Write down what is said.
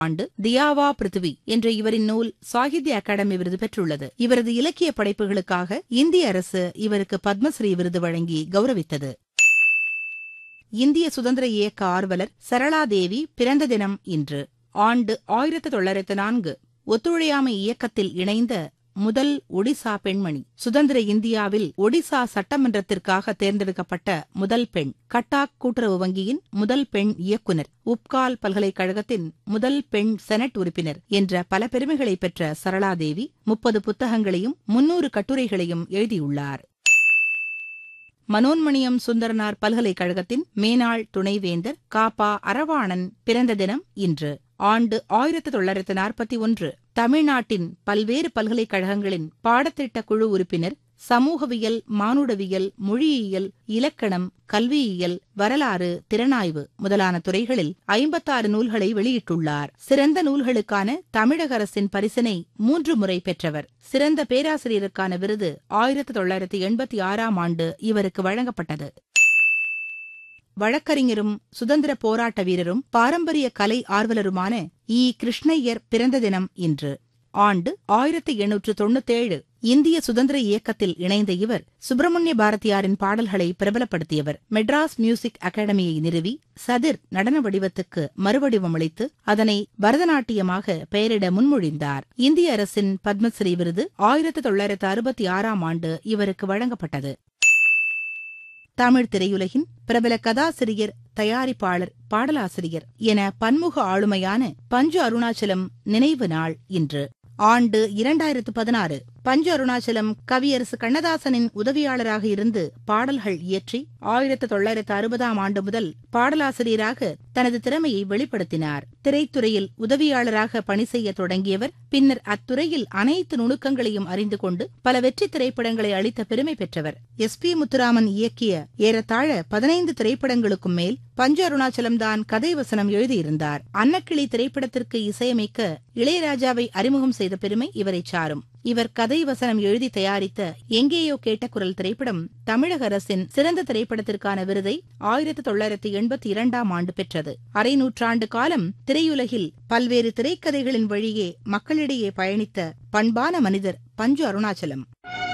ஆண்டு தியாவா பிருத்திவி என்ற இவரின் நூல் சாகித்ய அகாடமி விருது பெற்றுள்ளது இவரது இலக்கிய படைப்புகளுக்காக இந்திய அரசு இவருக்கு பத்மஸ்ரீ விருது வழங்கி கௌரவித்தது இந்திய சுதந்திர இயக்க ஆர்வலர் சரளா தேவி பிறந்த தினம் இன்று ஆண்டு ஆயிரத்து தொள்ளாயிரத்து நான்கு ஒத்துழையாமை இயக்கத்தில் இணைந்த முதல் ஒடிசா பெண்மணி சுதந்திர இந்தியாவில் ஒடிசா சட்டமன்றத்திற்காக தேர்ந்தெடுக்கப்பட்ட முதல் பெண் கட்டாக் கூட்டுறவு வங்கியின் முதல் பெண் இயக்குனர் உப்கால் பல்கலைக்கழகத்தின் முதல் பெண் செனட் உறுப்பினர் என்ற பல பெருமைகளை பெற்ற சரளாதேவி முப்பது புத்தகங்களையும் முன்னூறு கட்டுரைகளையும் எழுதியுள்ளார் மனோன்மணியம் சுந்தரனார் பல்கலைக்கழகத்தின் மேனாள் துணைவேந்தர் காப்பா அரவாணன் பிறந்த தினம் இன்று ஆண்டு ஆயிரத்து தொள்ளாயிரத்து நாற்பத்தி ஒன்று தமிழ்நாட்டின் பல்வேறு பல்கலைக்கழகங்களின் பாடத்திட்ட குழு உறுப்பினர் சமூகவியல் மானுடவியல் மொழியியல் இலக்கணம் கல்வியியல் வரலாறு திறனாய்வு முதலான துறைகளில் ஐம்பத்தாறு நூல்களை வெளியிட்டுள்ளார் சிறந்த நூல்களுக்கான தமிழக அரசின் பரிசினை மூன்று முறை பெற்றவர் சிறந்த பேராசிரியருக்கான விருது ஆயிரத்து தொள்ளாயிரத்து எண்பத்தி ஆறாம் ஆண்டு இவருக்கு வழங்கப்பட்டது வழக்கறிஞரும் சுதந்திர போராட்ட வீரரும் பாரம்பரிய கலை ஆர்வலருமான இ கிருஷ்ணய்யர் பிறந்த தினம் இன்று ஆண்டு ஆயிரத்தி எண்ணூற்று தொண்ணூத்தேழு இந்திய சுதந்திர இயக்கத்தில் இணைந்த இவர் சுப்பிரமணிய பாரதியாரின் பாடல்களை பிரபலப்படுத்தியவர் மெட்ராஸ் மியூசிக் அகாடமியை நிறுவி சதிர் நடன வடிவத்துக்கு மறுவடிவமளித்து அதனை பரதநாட்டியமாக பெயரிட முன்மொழிந்தார் இந்திய அரசின் பத்மஸ்ரீ விருது ஆயிரத்து தொள்ளாயிரத்து அறுபத்தி ஆறாம் ஆண்டு இவருக்கு வழங்கப்பட்டது தமிழ் திரையுலகின் பிரபல கதாசிரியர் தயாரிப்பாளர் பாடலாசிரியர் என பன்முக ஆளுமையான பஞ்சு அருணாச்சலம் நினைவு நாள் இன்று ஆண்டு இரண்டாயிரத்து பதினாறு பஞ்சு அருணாச்சலம் கவியரசு கண்ணதாசனின் உதவியாளராக இருந்து பாடல்கள் இயற்றி ஆயிரத்து தொள்ளாயிரத்து அறுபதாம் ஆண்டு முதல் பாடலாசிரியராக தனது திறமையை வெளிப்படுத்தினார் திரைத்துறையில் உதவியாளராக பணி செய்ய தொடங்கியவர் பின்னர் அத்துறையில் அனைத்து நுணுக்கங்களையும் அறிந்து கொண்டு பல வெற்றி திரைப்படங்களை அளித்த பெருமை பெற்றவர் எஸ் பி முத்துராமன் இயக்கிய ஏறத்தாழ பதினைந்து திரைப்படங்களுக்கும் மேல் பஞ்சு அருணாச்சலம்தான் கதை வசனம் எழுதியிருந்தார் அன்னக்கிளி திரைப்படத்திற்கு இசையமைக்க இளையராஜாவை அறிமுகம் செய்த பெருமை இவரை சாரும் இவர் கதை வசனம் எழுதி தயாரித்த எங்கேயோ கேட்ட குரல் திரைப்படம் தமிழக அரசின் சிறந்த திரைப்படத்திற்கான விருதை ஆயிரத்து தொள்ளாயிரத்து எண்பத்தி இரண்டாம் ஆண்டு பெற்றது அரை நூற்றாண்டு காலம் திரையுலகில் பல்வேறு திரைக்கதைகளின் வழியே மக்களிடையே பயணித்த பண்பான மனிதர் பஞ்சு அருணாச்சலம்